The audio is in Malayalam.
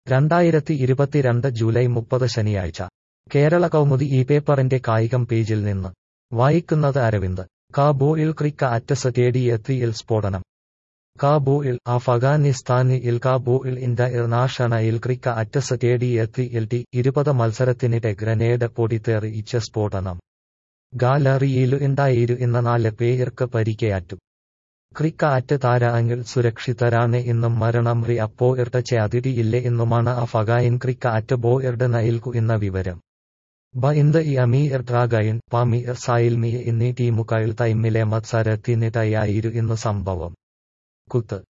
രണ്ടായിരത്തി ഇരുപത്തിരണ്ട് ജൂലൈ മുപ്പത് ശനിയാഴ്ച കേരള കൗമുദി ഈ പേപ്പറിന്റെ കായികം പേജിൽ നിന്ന് വായിക്കുന്നത് അരവിന്ദ് കാബൂളിൽ ക്രിക്ക അറ്റ് സ്റ്റേഡിയത്തിൽ സ്ഫോടനം കാബൂളിൽ അഫ്ഗാനിസ്ഥാനിൽ കാബൂളിൽ ഇന്റർനാഷണൽ ക്രിക്ക അറ്റ് സ്റ്റേഡിയത്തിൽ ടി ഇരുപത് മത്സരത്തിനിടെ ഗ്രനേഡ് പൊടിത്തെറിയിച്ച സ്ഫോടനം ഗാലറിയിൽ ഉണ്ടായിരുന്ന നാല് പേർക്ക് പരിക്കേറ്റു ക്രിക്ക അറ്റ് താരങ്ങൾ സുരക്ഷിതരാണ് എന്നും മരണം റി അപ്പോയിർട്ട അതിരിയില്ല എന്നുമാണ് അഫഗായിൻ ക്രിക്ക അറ്റ് ബോയിർഡ് നൽകുന്ന വിവരം ബ ഇന്ത് ഈ അമീർ ഡ്രാഗൈൻ പമീർ സായിൽമി എന്നീ ടീമുകൾ തമ്മിലെ മത്സരത്തിനിടയായിരുന്നു സംഭവം കുത്ത്